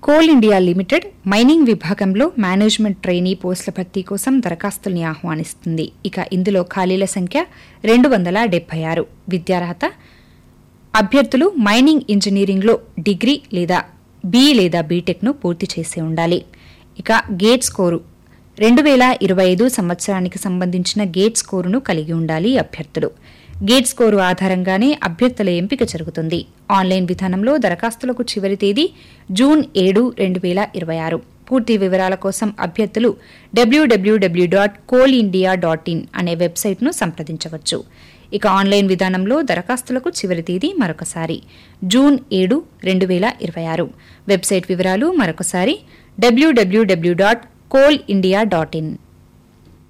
coal India Limited mining విభాగంలో management trainee పోస్టుల భర్తీ కోసం దరఖాస్తుల్ని ఆహ్వానిస్తుంది ఇక ఇందులో ఖాళీల సంఖ్య రెండు వందల డెబ్బై ఆరు విద్యార్హత అభ్యర్థులు మైనింగ్ ఇంజనీరింగ్లో డిగ్రీ లేదా బి లేదా బీటెక్ను పూర్తి చేసి ఉండాలి ఇక గేట్ స్కోరు రెండు వేల ఇరవై ఐదు సంవత్సరానికి సంబంధించిన గేట్ స్కోరును కలిగి ఉండాలి అభ్యర్థులు గేట్ స్కోరు ఆధారంగానే అభ్యర్థుల ఎంపిక జరుగుతుంది ఆన్లైన్ విధానంలో దరఖాస్తులకు చివరి తేదీ జూన్ ఏడు రెండు వేల ఇరవై ఆరు పూర్తి వివరాల కోసం అభ్యర్థులు WWW dot Coal India dot in అనే వెబ్సైట్ను సంప్రదించవచ్చు ఇక ఆన్లైన్ విధానంలో దరఖాస్తులకు చివరి తేదీ మరొకసారి జూన్ ఏడు రెండు వేల ఇరవై ఆరు వెబ్సైట్ వివరాలు మరొకసారి WWW dot Coal India dot in